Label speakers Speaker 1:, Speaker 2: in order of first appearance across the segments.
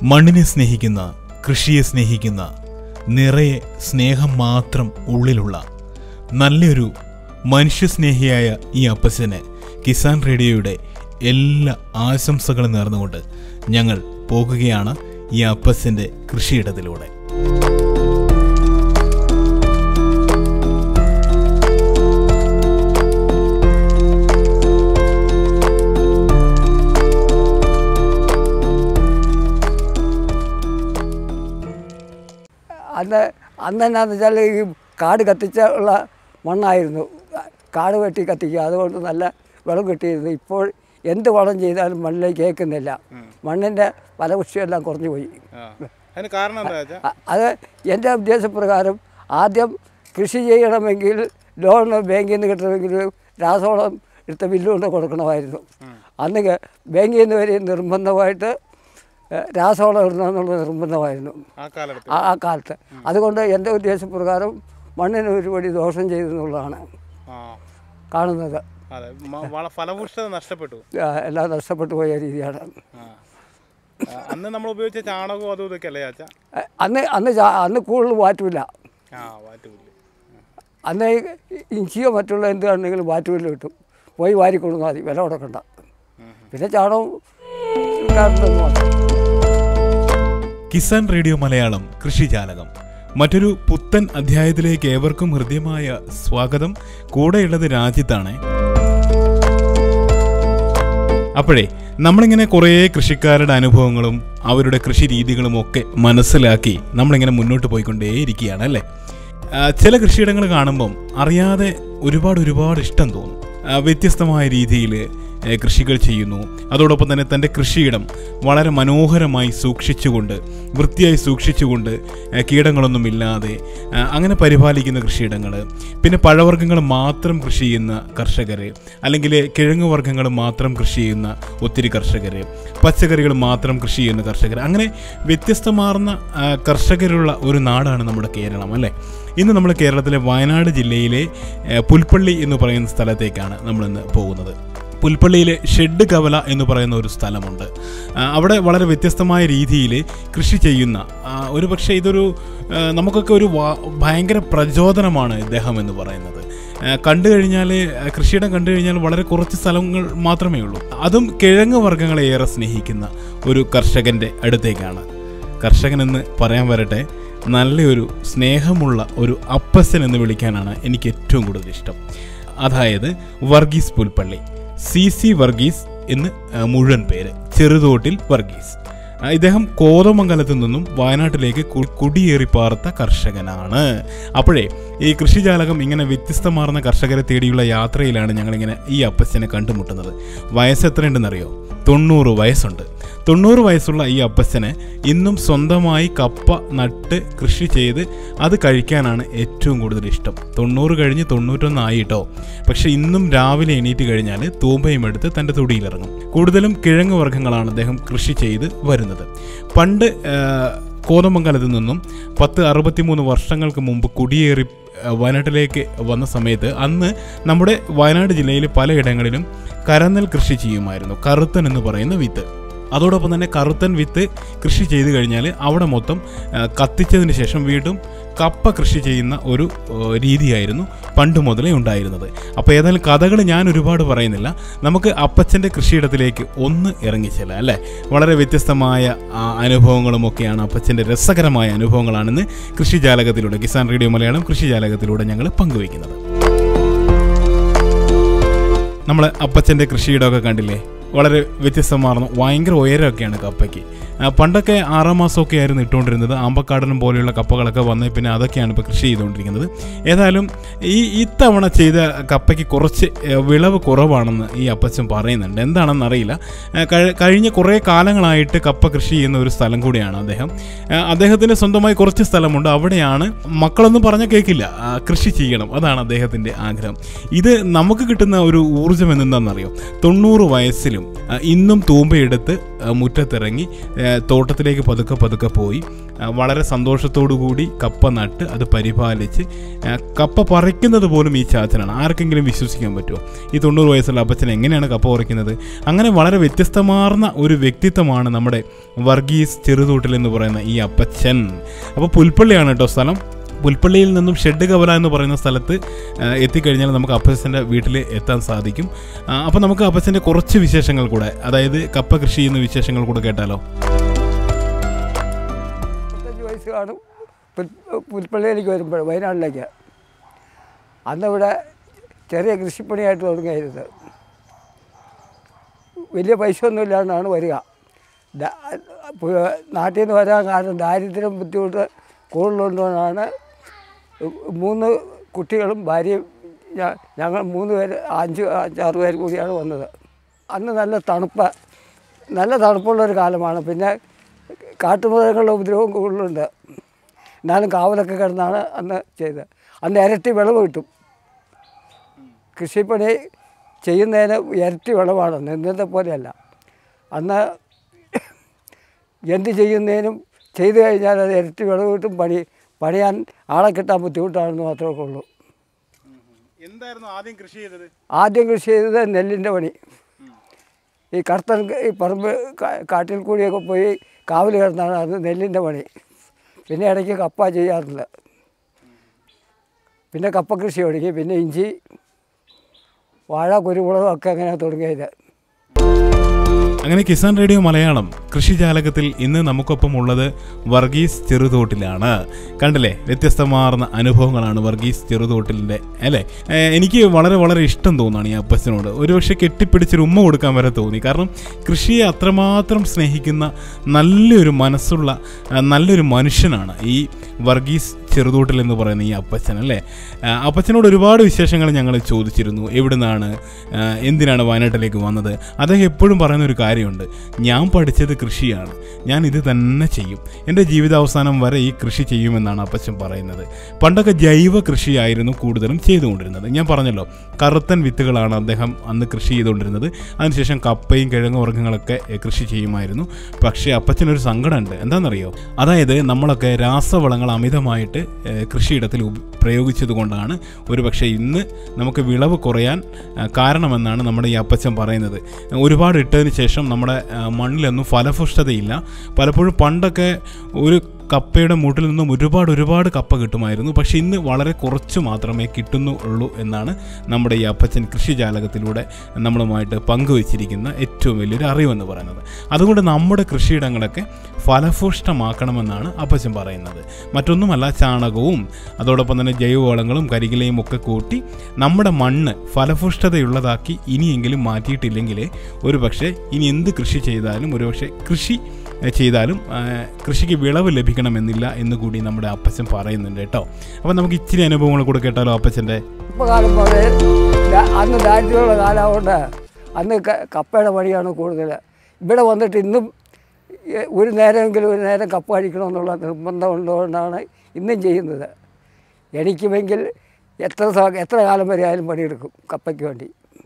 Speaker 1: മണ്ണിനെ സ്നേഹിക്കുന്ന കൃഷിയെ സ്നേഹിക്കുന്ന നിറയെ സ്നേഹം മാത്രം ഉള്ളിലുള്ള നല്ലൊരു മനുഷ്യസ്നേഹിയായ ഈ അപ്പച്ചന് കിസാൻ റേഡിയോയുടെ എല്ലാ ആശംസകളും നേർന്നുകൊണ്ട് ഞങ്ങൾ പോകുകയാണ് ഈ അപ്പച്ചൻ്റെ കൃഷിയിടത്തിലൂടെ
Speaker 2: അന്ന് അന്ന് എന്നാന്ന് വെച്ചാൽ ഈ കാട് കത്തിച്ച ഉള്ള മണ്ണായിരുന്നു കാട് വെട്ടി കത്തിക്കുക അതുകൊണ്ട് നല്ല വെള്ളം കിട്ടിയിരുന്നു ഇപ്പോൾ എന്ത് വളം ചെയ്താലും മണ്ണിലേക്ക് കേൾക്കുന്നില്ല മണ്ണിൻ്റെ ഫലപുഷ്ടിയെല്ലാം കുറഞ്ഞു പോയി
Speaker 3: അതിന് കാരണം എന്താ വെച്ചാൽ
Speaker 2: അ- അത് എൻ്റെ ഉദ്ദേശപ്രകാരം ആദ്യം കൃഷി ചെയ്യണമെങ്കിൽ ലോൺ ബാങ്കിൽ നിന്ന് കിട്ടണമെങ്കിൽ രാസവളം എടുത്ത ബില്ല് കൊണ്ട് കൊടുക്കണമായിരുന്നു അന്ന് ഗ- ബാങ്കിൽ നിന്ന് വരെ നിർബന്ധമായിട്ട് ഏഹ്, രാസവളം ഇടണമെന്നുള്ള നിർബന്ധമായിരുന്നു
Speaker 3: ആ കാലഘട്ടത്തിൽ
Speaker 2: ആ ആ കാലത്ത് അതുകൊണ്ട് എൻ്റെ ഉദ്ദേശപ്രകാരം മണ്ണിന് ഒരുപടി ദോഷം ചെയ്തെന്നുള്ളതാണ്
Speaker 3: ആ
Speaker 2: കാണുന്നത്
Speaker 3: അതെ മ- വള- ഫലപുഷ്ടത നഷ്ടപ്പെട്ടു
Speaker 2: ആ, എല്ലാം നഷ്ടപ്പെട്ടു പോയ രീതിയാണ്
Speaker 3: ആ ആ, അന്ന് നമ്മൾ ഉപയോഗിച്ച ചാണകവും അതും ഇതൊക്കെ അല്ലേ ചാച്ച
Speaker 2: ഏഹ്, അന്ന് അന്ന് ചാ- അന്ന് കൂടുതൽ വാറ്റുമില്ല
Speaker 3: ആ വാറ്റുപുല്ല്
Speaker 2: അന്ന് ഈ ഇഞ്ചിയോ മറ്റുള്ള എന്താണെങ്കിലും വാറ്റുപുല്ല് കിട്ടും പോയി വാരി കൊടുത്താൽ മതി വില കൊടുക്കണ്ട പിന്നെ ചാണകം കിട്ടാറുണ്ടെന്ന് മാത്രം
Speaker 1: കിസാൻ റേഡിയോ മലയാളം കൃഷിജാലകം മറ്റൊരു പുത്തൻ അധ്യായത്തിലേക്ക് ഏവർക്കും ഹൃദ്യമായ സ്വാഗതം കൂടെയുള്ളത് രാജ്യത്താണ് അപ്പോഴേ നമ്മളിങ്ങനെ കുറേ കൃഷിക്കാരുടെ അനുഭവങ്ങളും അവരുടെ കൃഷി രീതികളും ഒക്കെ മനസ്സിലാക്കി നമ്മളിങ്ങനെ മുന്നോട്ട് പോയിക്കൊണ്ടേയിരിക്കുകയാണ് അല്ലേ ആ, ചില കൃഷിയിടങ്ങൾ കാണുമ്പം അറിയാതെ ഒരുപാട് ഒരുപാട് ഇഷ്ടം തോന്നും ആ, വ്യത്യസ്തമായ രീതിയിൽ ഏ, കൃഷികൾ ചെയ്യുന്നു അതോടൊപ്പം തന്നെ തൻ്റെ കൃഷിയിടം വളരെ മനോഹരമായി സൂക്ഷിച്ചുകൊണ്ട് വൃത്തിയായി സൂക്ഷിച്ചുകൊണ്ട് ഏ, കീടങ്ങളൊന്നുമില്ലാതെ ആ, അങ്ങനെ പരിപാലിക്കുന്ന കൃഷിയിടങ്ങൾ പിന്നെ പഴവർഗ്ഗങ്ങൾ മാത്രം കൃഷി ചെയ്യുന്ന കർഷകർ അല്ലെങ്കിൽ കിഴങ്ങ് വർഗ്ഗങ്ങൾ മാത്രം കൃഷി ചെയ്യുന്ന ഒത്തിരി കർഷകർ പച്ചക്കറികൾ മാത്രം കൃഷി ചെയ്യുന്ന കർഷകർ അങ്ങനെ വ്യത്യസ്തമാർന്ന ആ, കർഷകരുള്ള ഒരു നാടാണ് നമ്മുടെ കേരളം അല്ലേ ഇന്ന് നമ്മൾ കേരളത്തിലെ വയനാട് ജില്ലയിലെ ഏ, പുൽപ്പള്ളി എന്ന് പറയുന്ന സ്ഥലത്തേക്കാണ് നമ്മളിന്ന് പോകുന്നത് പുൽപ്പള്ളിയിലെ ഷെഡ് കവല എന്ന് പറയുന്ന ഒരു സ്ഥലമുണ്ട് ആ, അവിടെ വളരെ വ്യത്യസ്തമായ രീതിയിൽ കൃഷി ചെയ്യുന്ന ആ, ഒരു പക്ഷേ ഇതൊരു ആ, നമുക്കൊക്കെ ഒരു വാ- ഭയങ്കര പ്രചോദനമാണ് ഇദ്ദേഹം എന്ന് പറയുന്നത് ആ, കണ്ടു കഴിഞ്ഞാൽ ആ, കൃഷിയിടം കണ്ടു കഴിഞ്ഞാൽ വളരെ കുറച്ച് സ്ഥലങ്ങൾ മാത്രമേ ഉള്ളൂ അതും കിഴങ്ങ് വർഗ്ഗങ്ങളെ ഏറെ സ്നേഹിക്കുന്ന ഒരു കർഷകൻ്റെ അടുത്തേക്കാണ് കർഷകനെന്ന് പറയാൻ വരട്ടെ നല്ലൊരു സ്നേഹമുള്ള ഒരു അപ്പസൻ എന്ന് വിളിക്കാനാണ് എനിക്ക് ഏറ്റവും കൂടുതൽ ഇഷ്ടം അതായത് വർഗീസ് പുൽപ്പള്ളി സി സി വർഗീസ് എന്ന് ആ, മുഴുവൻ പേര് ചെറുതോട്ടിൽ വർഗീസ് ആ, ഇദ്ദേഹം കോതമംഗലത്ത് നിന്നും വയനാട്ടിലേക്ക് കു- കുടിയേറി പാർത്ത കർഷകനാണ് അപ്പോഴേ ഈ കൃഷിജാലകം ഇങ്ങനെ വ്യത്യസ്തമാർന്ന കർഷകരെ തേടിയുള്ള യാത്രയിലാണ് ഞങ്ങളിങ്ങനെ ഈ അപ്പച്ചനെ കണ്ടുമുട്ടുന്നത് വയസ്സ് എത്രയുണ്ടെന്നറിയോ തൊണ്ണൂറ് വയസ്സുണ്ട് തൊണ്ണൂറ് വയസ്സുള്ള ഈ അപ്പച്ചന് ഇന്നും സ്വന്തമായി കപ്പ നട്ട് കൃഷി ചെയ്ത് അത് കഴിക്കാനാണ് ഏറ്റവും കൂടുതൽ ഇഷ്ടം തൊണ്ണൂറ് കഴിഞ്ഞ് തൊണ്ണൂറ്റൊന്നായി കേട്ടോ പക്ഷെ ഇന്നും രാവിലെ എണീറ്റ് കഴിഞ്ഞാൽ തൂമ്പയും എടുത്ത് തൻ്റെ തൊടിയിലിറങ്ങും കൂടുതലും കിഴങ്ങ് വർഗ്ഗങ്ങളാണ് അദ്ദേഹം കൃഷി ചെയ്ത് വരുന്നത് പണ്ട് ആ, കോതമംഗലത്ത് നിന്നും പത്ത് അറുപത്തിമൂന്ന് വർഷങ്ങൾക്ക് മുമ്പ് കുടിയേറി ആ, വയനാട്ടിലേക്ക് വന്ന സമയത്ത് അന്ന് നമ്മുടെ വയനാട് ജില്ലയിലെ പലയിടങ്ങളിലും കരനെൽ കൃഷി ചെയ്യുമായിരുന്നു കറുത്തൻ എന്ന് പറയുന്ന വിത്ത് അതോടൊപ്പം തന്നെ കറുത്തൻ വിത്ത് കൃഷി ചെയ്ത് കഴിഞ്ഞാൽ അവിടെ മൊത്തം ആ, കത്തിച്ചതിന് ശേഷം വീണ്ടും കപ്പ കൃഷി ചെയ്യുന്ന ഒരു ആ, രീതിയായിരുന്നു പണ്ട് മുതലേ ഉണ്ടായിരുന്നത് അപ്പോൾ ഏതായാലും കഥകൾ ഞാൻ ഒരുപാട് പറയുന്നില്ല നമുക്ക് അപ്പച്ചൻ്റെ കൃഷിയിടത്തിലേക്ക് ഒന്ന് ഇറങ്ങിച്ചെല്ലാം അല്ലേ വളരെ വ്യത്യസ്തമായ ആ, അനുഭവങ്ങളുമൊക്കെയാണ് അപ്പച്ചൻ്റെ രസകരമായ അനുഭവങ്ങളാണെന്ന് കൃഷിജാലകത്തിലൂടെ കിസാൻ റേഡിയോ മലയാളം കൃഷിജാലകത്തിലൂടെ ഞങ്ങൾ പങ്കുവയ്ക്കുന്നത് നമ്മൾ അപ്പച്ചൻ്റെ കൃഷിയിടമൊക്കെ കണ്ടില്ലേ വളരെ വ്യത്യസ്തമാർന്ന ഭയങ്കര ഉയരമൊക്കെയാണ് കപ്പയ്ക്ക് ആ, പണ്ടൊക്കെ ആറാം മാസമൊക്കെ ആയിരുന്നു ഇട്ടുകൊണ്ടിരുന്നത് ആമ്പക്കാടനും പോലെയുള്ള കപ്പകളൊക്കെ വന്നേ പിന്നെ അതൊക്കെയാണ് ഇപ്പോൾ കൃഷി ചെയ്തുകൊണ്ടിരിക്കുന്നത് ഏതായാലും ഈ ഇത്തവണ ചെയ്ത കപ്പയ്ക്ക് കുറച്ച് ഏ, വിളവ് കുറവാണെന്ന് ഈ അപ്പച്ചൻ പറയുന്നുണ്ട് എന്താണെന്ന് അറിയില്ല ആ, കഴി- കഴിഞ്ഞ കുറേ കാലങ്ങളായിട്ട് കപ്പ കൃഷി ചെയ്യുന്ന ഒരു സ്ഥലം കൂടിയാണ് അദ്ദേഹം ആ, അദ്ദേഹത്തിന് സ്വന്തമായി കുറച്ച് സ്ഥലമുണ്ട് അവിടെയാണ് മക്കളൊന്നും പറഞ്ഞാൽ കേൾക്കില്ല ആ, കൃഷി ചെയ്യണം അതാണ് അദ്ദേഹത്തിൻ്റെ ആഗ്രഹം ഇത് നമുക്ക് കിട്ടുന്ന ഒരു ഊർജ്ജം എന്തെന്താണെന്നറിയോ തൊണ്ണൂറ് വയസ്സിലും ആ, ഇന്നും തൂമ്പയെടുത്ത് ആ, മുറ്റത്തിറങ്ങി ആ, തോട്ടത്തിലേക്ക് പതുക്കെ പതുക്കെ പോയി ആ, വളരെ സന്തോഷത്തോടു കൂടി കപ്പ നട്ട് അത് പരിപാലിച്ച് ആ, കപ്പ പറിക്കുന്നത് പോലും ഈ ചാച്ചനാണ് ആർക്കെങ്കിലും വിശ്വസിക്കാൻ പറ്റുമോ ഈ തൊണ്ണൂറ് വയസ്സുള്ള അപ്പച്ചൻ എങ്ങനെയാണ് കപ്പ പറിക്കുന്നത് അങ്ങനെ വളരെ വ്യത്യസ്തമാർന്ന ഒരു വ്യക്തിത്വമാണ് നമ്മുടെ വർഗീസ് ചെറുതൂട്ടിൽ എന്ന് പറയുന്ന ഈ അപ്പച്ചൻ അപ്പോൾ പുൽപ്പള്ളിയാണ് കേട്ടോ സ്ഥലം പുൽപ്പള്ളിയിൽ നിന്നും ഷെഡ് കവല എന്ന് പറയുന്ന സ്ഥലത്ത് ആ, എത്തിക്കഴിഞ്ഞാൽ നമുക്ക് അപ്പച്ചൻ്റെ വീട്ടിൽ എത്താൻ സാധിക്കും അപ്പോൾ നമുക്ക് അപ്പച്ചൻ്റെ കുറച്ച് വിശേഷങ്ങൾ കൂടെ അതായത് കപ്പ കൃഷി ചെയ്യുന്ന വിശേഷങ്ങൾ കൂടെ കേട്ടാലോ
Speaker 2: മുപ്പത്തഞ്ച് വയസ്സ് കാണും പുൽ- പുൽപ്പള്ളിയിലേക്ക് വരുമ്പോൾ വയനാട്ടിലേക്ക് അന്നിവിടെ ചെറിയ കൃഷിപ്പണിയായിട്ട് തുടങ്ങിയത് വലിയ പൈസ ഒന്നും ഇല്ലാണ്ടാണ് വരിക ദാ- പു- നാട്ടിൽ നിന്ന് വരാൻ കാരണം ദാരിദ്ര്യം ബുദ്ധിമുട്ട് കൂടുതലുകൊണ്ടാണ് മൂന്ന് കുട്ടികളും ഭാര്യയും ഞ- ഞങ്ങൾ മൂന്ന് പേര് അഞ്ച് അഞ്ചാറ് പേര് കൂടിയാണ് വന്നത് അന്ന് നല്ല തണുപ്പ് നല്ല തണുപ്പുള്ള ഒരു കാലമാണ് പിന്നെ കാട്ടുമൃഗങ്ങളുടെ ഉപദ്രവം കൂടുതലുണ്ട് എന്നാലും കാവലൊക്കെ കിടന്നാണ് അന്ന് ചെയ്തത് അന്ന് ഇരട്ടി വിളവ് കിട്ടും കൃഷിപ്പണി ചെയ്യുന്നതിന് ഇരട്ടി വിളവാണ് അന്ന് ഇന്നത്തെ പോലെയല്ല അന്ന് എന്ത് ചെയ്യുന്നതിനും ചെയ്തു കഴിഞ്ഞാൽ അത് ഇരട്ടി വിളവ് കിട്ടും പണി പണിയാൻ ആളെ കിട്ടാൻ ബുദ്ധിമുട്ടാണെന്ന് മാത്രമേ ഉള്ളൂ
Speaker 3: എന്തായിരുന്നു ആദ്യം കൃഷി ചെയ്തത്
Speaker 2: ആദ്യം കൃഷി ചെയ്തത് നെല്ലിൻ്റെ പണി ഈ കർത്തൻ ഈ പറമ്പ് കാ- കാട്ടിൽ കൂടിയൊക്കെ പോയി കാവൽ കിടന്നാണ് അത് നെല്ലിൻ്റെ പണി പിന്നെ ഇടയ്ക്ക് കപ്പ ചെയ്യാറുണ്ട് പിന്നെ കപ്പ കൃഷി തുടങ്ങി പിന്നെ ഇഞ്ചി വാഴ കുരുമുളകും ഒക്കെ അങ്ങനെ തുടങ്ങിയത്
Speaker 1: അങ്ങനെ കിസാൻ റേഡിയോ മലയാളം കൃഷിജാലകത്തിൽ ഇന്ന് നമുക്കൊപ്പം ഉള്ളത് വർഗീസ് ചെറുതോട്ടിലാണ് കണ്ടില്ലേ വ്യത്യസ്തമാർന്ന അനുഭവങ്ങളാണ് വർഗീസ് ചെറുതോട്ടിലിൻ്റെ അല്ലേ ഏഹ് എനിക്ക് വളരെ വളരെ ഇഷ്ടം തോന്നുകയാണ് ഈ അപ്പച്ചനോട് ഒരുപക്ഷെ കെട്ടിപ്പിടിച്ചൊരു ഉമ്മ കൊടുക്കാൻ വരെ തോന്നി കാരണം കൃഷിയെ അത്രമാത്രം സ്നേഹിക്കുന്ന നല്ലൊരു മനസ്സുള്ള ആ, നല്ലൊരു മനുഷ്യനാണ് ഈ വർഗീസ് ചെറുതോട്ടിൽ എന്ന് പറയുന്ന ഈ അപ്പച്ചൻ അല്ലേ ആ, അപ്പച്ചനോട് ഒരുപാട് വിശേഷങ്ങൾ ഞങ്ങൾ ചോദിച്ചിരുന്നു എവിടുന്നാണ് ആ, എന്തിനാണ് വയനാട്ടിലേക്ക് വന്നത് അദ്ദേഹം എപ്പോഴും പറയുന്ന ഒരു കാര്യമുണ്ട് ഞാൻ പഠിച്ചത് കൃഷിയാണ് ഞാൻ ഇത് തന്നെ ചെയ്യും എൻ്റെ ജീവിതാവസാനം വരെ ഈ കൃഷി ചെയ്യുമെന്നാണ് അപ്പച്ചൻ പറയുന്നത് പണ്ടൊക്കെ ജൈവ കൃഷിയായിരുന്നു കൂടുതലും ചെയ്തുകൊണ്ടിരുന്നത് ഞാൻ പറഞ്ഞല്ലോ കറുത്തൻ വിത്തുകളാണ് അദ്ദേഹം അന്ന് കൃഷി ചെയ്തുകൊണ്ടിരുന്നത് അതിനുശേഷം കപ്പയും കിഴങ്ങ് വർഗ്ഗങ്ങളൊക്കെ എ, കൃഷി ചെയ്യുമായിരുന്നു പക്ഷേ അപ്പച്ചനൊരു സങ്കടമുണ്ട് എന്താണെന്നറിയോ അതായത് നമ്മളൊക്കെ രാസവളങ്ങൾ അമിതമായിട്ട് എ, കൃഷിയിടത്തിൽ ഉപ- പ്രയോഗിച്ചത് കൊണ്ടാണ് ഒരുപക്ഷെ ഇന്ന് നമുക്ക് വിളവ് കുറയാൻ ആ, കാരണമെന്നാണ് നമ്മുടെ ഈ അപ്പച്ചൻ പറയുന്നത് ഒരുപാട് ഇട്ടതിന് ശേഷം നമ്മുടെ ആ, മണ്ണിലൊന്നും ഫലപുഷ്ടതയില്ല പലപ്പോഴും പണ്ടൊക്കെ ഒരു കപ്പയുടെ മൂട്ടിൽ നിന്നും ഒരുപാട് ഒരുപാട് കപ്പ കിട്ടുമായിരുന്നു പക്ഷേ ഇന്ന് വളരെ കുറച്ച് മാത്രമേ കിട്ടുന്നുള്ളൂ എന്നാണ് നമ്മുടെ ഈ അപ്പച്ചൻ കൃഷിജാലകത്തിലൂടെ നമ്മളുമായിട്ട് പങ്കുവച്ചിരിക്കുന്ന ഏറ്റവും വലിയൊരു അറിവെന്ന് പറയുന്നത് അതുകൊണ്ട് നമ്മുടെ കൃഷിയിടങ്ങളൊക്കെ ഫലഭൂഷ്ടമാക്കണമെന്നാണ് അപ്പച്ചൻ പറയുന്നത് മറ്റൊന്നുമല്ല ചാണകവും അതോടൊപ്പം തന്നെ ജൈവവളങ്ങളും കരികിലയും ഒക്കെ കൂട്ടി നമ്മുടെ മണ്ണ് ഫലഭൂഷ്ടതയുള്ളതാക്കി ഇനിയെങ്കിലും മാറ്റിയിട്ടില്ലെങ്കിൽ ഒരുപക്ഷെ ഇനി എന്ത് കൃഷി ചെയ്താലും ഒരുപക്ഷെ കൃഷി ഏഹ്, ചെയ്താലും ആ, കൃഷിക്ക് വിളവ് ലഭിക്കണമെന്നില്ല എന്ന് കൂടി നമ്മുടെ അപ്പച്ചൻ പറയുന്നുണ്ട് കേട്ടോ അപ്പോൾ നമുക്ക് ഇച്ചിരി അനുഭവങ്ങൾ കൂടെ കേട്ടാലോ അപ്പച്ചൻ്റെ
Speaker 2: ഇപ്പം കാലം പോലെ ദാ- അന്ന് ദാരിദ്ര്യമുള്ള കാലമുണ്ട് അന്ന് ക- കപ്പയുടെ പണിയാണ് കൂടുതൽ ഇവിടെ വന്നിട്ട് ഇന്നും ഏ, ഒരു നേരമെങ്കിലും ഒരു നേരം കപ്പ കഴിക്കണമെന്നുള്ള നിർബന്ധം ഉള്ളതുകൊണ്ടാണ് ഇന്നും ചെയ്യുന്നത് എനിക്കുമെങ്കിൽ എത്ര സ- എത്ര കാലം വരെ ആയാലും പണിയെടുക്കും കപ്പയ്ക്ക് വേണ്ടി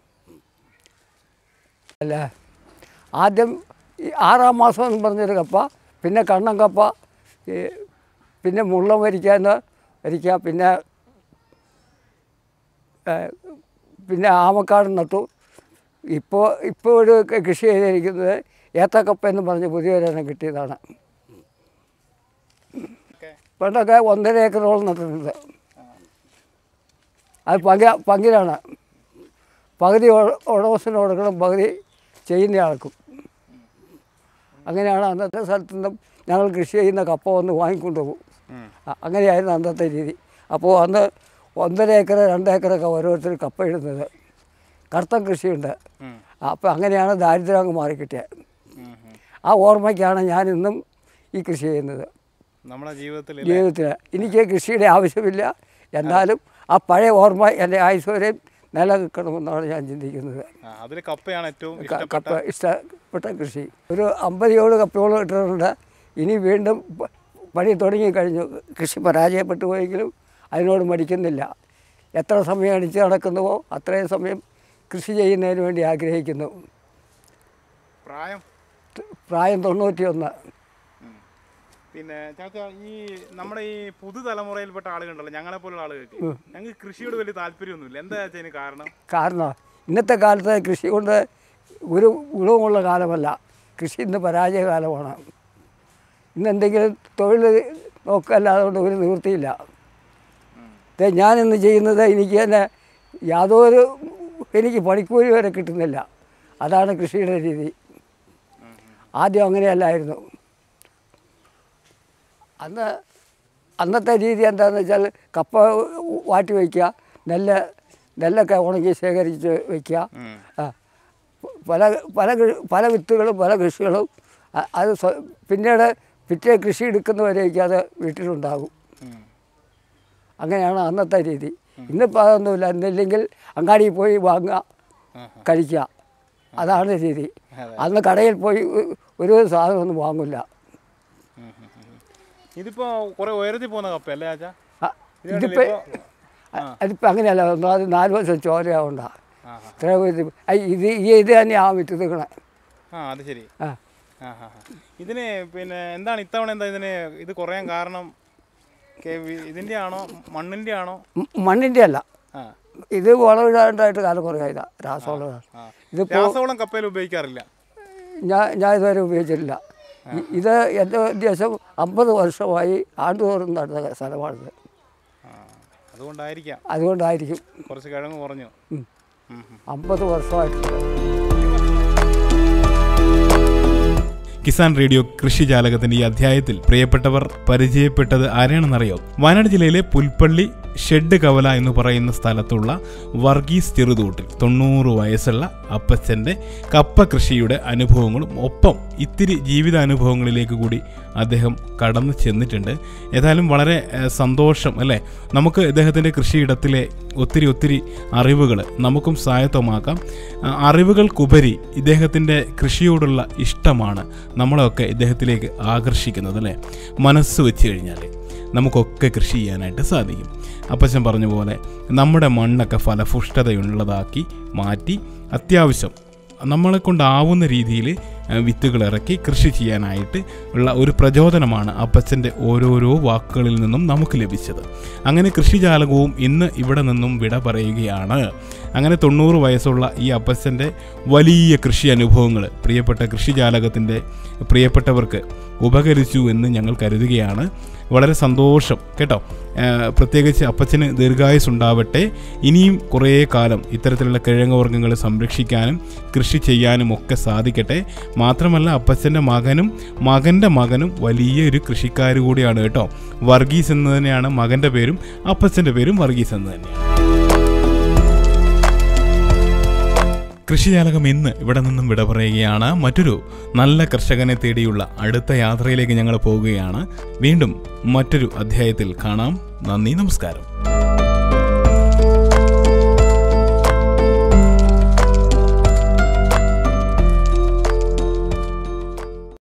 Speaker 2: അല്ല ആദ്യം ഈ ആറാം മാസം എന്ന് പറഞ്ഞൊരു കപ്പ പിന്നെ കണ്ണൻ കപ്പ ഈ പിന്നെ മുള്ളം വരിക്കാന്ന് വരിക്കുക പിന്നെ ഏഹ് പിന്നെ ആമക്കാട് നട്ടു ഇപ്പോൾ ഇപ്പോൾ ഒരു ക- കൃഷി ചെയ്തിരിക്കുന്നത് ഏത്തക്കപ്പ എന്ന് പറഞ്ഞ് പുതിയൊരെണ്ണം കിട്ടിയതാണ് പണ്ടൊക്കെ ഒന്നര ഏക്കറോളം നട്ടിട്ടുണ്ട് അത് പങ്ക പങ്കിലാണ് പകുതി ഉട- ഉടമസ്ഥന് കൊടുക്കണം പകുതി ചെയ്യുന്ന ആൾക്കും അങ്ങനെയാണ് അന്നത്തെ സ്ഥലത്തു നിന്നും ഞങ്ങൾ കൃഷി ചെയ്യുന്ന കപ്പ വന്ന് വാങ്ങിക്കൊണ്ട് പോകും അ- അങ്ങനെയായിരുന്നു അന്നത്തെ രീതി അപ്പോൾ അന്ന് ഒന്നര ഏക്കർ രണ്ട് ഏക്കറൊക്കെ ഓരോരുത്തർ കപ്പ ഇടുന്നത് കറുത്ത കൃഷിയുണ്ട് അപ്പോൾ അങ്ങനെയാണ് ദാരിദ്ര്യം അങ്ങ് മാറിക്കിട്ടിയത് ആ ഓർമ്മയ്ക്കാണ് ഞാൻ ഇന്നും ഈ കൃഷി ചെയ്യുന്നത്
Speaker 3: നമ്മുടെ ജീവിതത്തിൽ
Speaker 2: ജീവിതത്തിൽ എനിക്ക് കൃഷിയുടെ ആവശ്യമില്ല എന്നാലും ആ പഴയ ഓർമ്മ എൻ്റെ ആയുസ്വരെയും നിലനിൽക്കണമെന്നാണ് ഞാൻ ചിന്തിക്കുന്നത്
Speaker 3: അതിൽ കപ്പയാണ് ഏറ്റവും
Speaker 2: ക-
Speaker 3: ഇഷ്ടപ്പെട്ട
Speaker 2: കപ്പ ഇഷ്ടപ്പെട്ട കൃഷി ഒരു അമ്പതിയോട് കപ്പയോളം ഇട്ടിട്ടുണ്ട് ഇനി വീണ്ടും പ- പണി തുടങ്ങിക്കഴിഞ്ഞു കൃഷി പരാജയപ്പെട്ടു പോയെങ്കിലും അതിനോട് മടിക്കുന്നില്ല എത്ര സമയം അടിച്ച് നടക്കുന്നുവോ അത്രയും സമയം കൃഷി ചെയ്യുന്നതിന് വേണ്ടി ആഗ്രഹിക്കുന്നു
Speaker 3: പ്രായം
Speaker 2: പ്രായം തൊണ്ണൂറ്റിയൊന്ന്
Speaker 3: പിന്നെ ചാച്ച ഈ നമ്മുടെ ഈ പുതുതലമുറയിൽപ്പെട്ട ആളുകളുണ്ടല്ലോ ഞങ്ങളെ പോലുള്ള ആളുകൾക്ക് ഞങ്ങൾക്ക് കൃഷിയോട് വലിയ താല്പര്യമൊന്നുമില്ല എന്താ വെച്ചാൽ അതിന് കാരണം
Speaker 2: കാരണം ഇന്നത്തെ കാലത്ത് കൃഷി കൊണ്ട് ഒരു ഗുണവുമുള്ള കാലമല്ല കൃഷി ഇന്ന് പരാജയ കാലമാണ് ഇന്ന് എന്തെങ്കിലും തൊഴിൽ നോക്കല്ലാതെ കൊണ്ട് ഒരു നിവൃത്തിയില്ല ദേ ഞാനിന്ന് ചെയ്യുന്നത് എനിക്ക് തന്നെ യാതൊരു എനിക്ക് പണിക്കൂലി വരെ കിട്ടുന്നില്ല അതാണ് കൃഷിയുടെ രീതി ആദ്യം അങ്ങനെയല്ലായിരുന്നു അന്ന് അന്നത്തെ രീതി എന്താണെന്ന് വെച്ചാൽ കപ്പ വാട്ടി വയ്ക്കുക നെല്ല് നെല്ലൊക്കെ ഉണക്കി ശേഖരിച്ച് വയ്ക്കുക ആ, പല പല കൃ- പല വിത്തുകളും പല കൃഷികളും അ- അത് സ്വ- പിന്നീട് പിറ്റേ കൃഷി എടുക്കുന്നവരേക്ക് അത് വീട്ടിലുണ്ടാകും അങ്ങനെയാണ് അന്നത്തെ രീതി ഇന്നിപ്പോൾ അതൊന്നുമില്ല ഇന്നില്ലെങ്കിൽ അങ്ങാടിയിൽ പോയി വാങ്ങുക കഴിക്കുക അതാണ് രീതി അന്ന് കടയിൽ പോയി ഒ- ഒരു സാധനമൊന്നും വാങ്ങില്ല
Speaker 3: ഇതിപ്പോ കുറെ ഉയരത്തിൽ പോകുന്ന കപ്പയല്ലേ ചാച്ച
Speaker 2: ആ,
Speaker 3: ഇത്
Speaker 2: ഇതിപ്പോൾ
Speaker 3: കണ്ടില്ലേ
Speaker 2: അതിപ്പോൾ അങ്ങനെയല്ല ഒന്നാമത് നാല് വർഷം ചോരയാവണ്ട ഇത്ര ഇത് ഐ, ഇത് ഈ ഇത് തന്നെയാണ് വിറ്റ് തീർക്കണേ
Speaker 3: ആ അത് ശരി
Speaker 2: ആ
Speaker 3: ആ ആ ആ. ഇതിന് പിന്നെ എന്താണ് ഇത്തവണ എന്താ ഇതിന് ഇത് കുറയാൻ കാരണം കെ- വി- ഇതിന്റെ ആണോ മണ്ണിന്റെ ആണോ
Speaker 2: മ- മണ്ണിൻ്റെ അല്ല
Speaker 3: ആ
Speaker 2: ഇത് വളമിടാണ്ടായിട്ട് കാലം കുറയായില്ല രാസവളം
Speaker 3: ആ
Speaker 2: ഇതിപ്പോൾ
Speaker 3: രാസവളം കപ്പയിൽ ഉപയോഗിക്കാറില്ല
Speaker 2: ഞാൻ ഞാൻ ഇതുവരെ ഉപയോഗിച്ചിട്ടില്ല ഇ- ഇത് എൻ്റെ ഉദ്ദേശം അമ്പത് വർഷമായി ആണ്ടുതോറും നടന്ന സ്ഥലമാണിത്
Speaker 3: ആ അതുകൊണ്ടായിരിക്കാം
Speaker 2: അതുകൊണ്ടായിരിക്കും
Speaker 3: കുറച്ച് കിഴങ്ങ് കുറഞ്ഞു
Speaker 2: ഉം.
Speaker 3: ഉം, ഉം.
Speaker 2: അമ്പത് വർഷമായിട്ടുണ്ട്
Speaker 1: കിസാൻ റേഡിയോ കൃഷി ജാലകത്തിന്റെ ഈ അധ്യായത്തിൽ പ്രിയപ്പെട്ടവർ പരിചയപ്പെട്ടത് ആരാണെന്നറിയോ വയനാട് ജില്ലയിലെ പുൽപ്പള്ളി ഷെഡ് കവല എന്ന് പറയുന്ന സ്ഥലത്തുള്ള വർഗീസ് ചെറുതോട്ടിൽ തൊണ്ണൂറ് വയസ്സുള്ള അപ്പച്ചൻ്റെ കപ്പ കൃഷിയുടെ അനുഭവങ്ങളും ഒപ്പം ഇത്തിരി ജീവിതാനുഭവങ്ങളിലേക്ക് കൂടി അദ്ദേഹം കടന്നു ചെന്നിട്ടുണ്ട് ഏതായാലും വളരെ ഏഹ്, സന്തോഷം അല്ലേ നമുക്ക് ഇദ്ദേഹത്തിൻ്റെ കൃഷിയിടത്തിലെ ഒത്തിരി ഒത്തിരി അറിവുകൾ നമുക്കും സ്വായത്തമാക്കാം ആ, അറിവുകൾക്കുപരി ഇദ്ദേഹത്തിൻ്റെ കൃഷിയോടുള്ള ഇഷ്ടമാണ് നമ്മളെയൊക്കെ ഇദ്ദേഹത്തിലേക്ക് ആകർഷിക്കുന്നത് അല്ലേ മനസ്സ് വെച്ച് കഴിഞ്ഞാൽ നമുക്കൊക്കെ കൃഷി ചെയ്യാനായിട്ട് സാധിക്കും അപ്പച്ചൻ പറഞ്ഞ പോലെ നമ്മുടെ മണ്ണൊക്കെ ഫലപുഷ്ടതയുള്ളതാക്കി മാറ്റി അത്യാവശ്യം നമ്മളെ കൊണ്ടാവുന്ന രീതിയിൽ വിത്തുകൾ ഇറക്കി കൃഷി ചെയ്യാനായിട്ട് ഉള്ള ഒരു പ്രചോദനമാണ് അപ്പച്ചൻ്റെ ഓരോരോ വാക്കുകളിൽ നിന്നും നമുക്ക് ലഭിച്ചത് അങ്ങനെ കൃഷിജാലകവും ഇന്ന് ഇവിടെ നിന്നും വിട പറയുകയാണ് അങ്ങനെ തൊണ്ണൂറ് വയസ്സുള്ള ഈ അപ്പച്ചൻ്റെ വലിയ കൃഷി അനുഭവങ്ങൾ പ്രിയപ്പെട്ട കൃഷിജാലകത്തിൻ്റെ പ്രിയപ്പെട്ടവർക്ക് ഉപകരിച്ചു എന്ന് ഞങ്ങൾ കരുതുകയാണ് വളരെ സന്തോഷം കേട്ടോ ആ, പ്രത്യേകിച്ച് അപ്പച്ചന് ദീർഘായുസ് ഉണ്ടാവട്ടെ ഇനിയും കുറേ കാലം ഇത്തരത്തിലുള്ള കിഴങ്ങ് വർഗ്ഗങ്ങൾ സംരക്ഷിക്കാനും കൃഷി ചെയ്യാനും ഒക്കെ സാധിക്കട്ടെ മാത്രമല്ല അപ്പച്ചൻ്റെ മകനും മകൻ്റെ മകനും വലിയൊരു കൃഷിക്കാർ കൂടിയാണ് കേട്ടോ വർഗീസ് എന്ന് തന്നെയാണ് മകൻ്റെ പേരും അപ്പച്ചൻ്റെ പേരും വർഗീസ് എന്ന് തന്നെയാണ് കൃഷിജാലകം ഇന്ന് ഇവിടെ നിന്നും വിട പറയുകയാണ് മറ്റൊരു നല്ല കർഷകനെ തേടിയുള്ള അടുത്ത യാത്രയിലേക്ക് ഞങ്ങൾ പോവുകയാണ് വീണ്ടും മറ്റൊരു അധ്യായത്തിൽ കാണാം നന്ദി നമസ്കാരം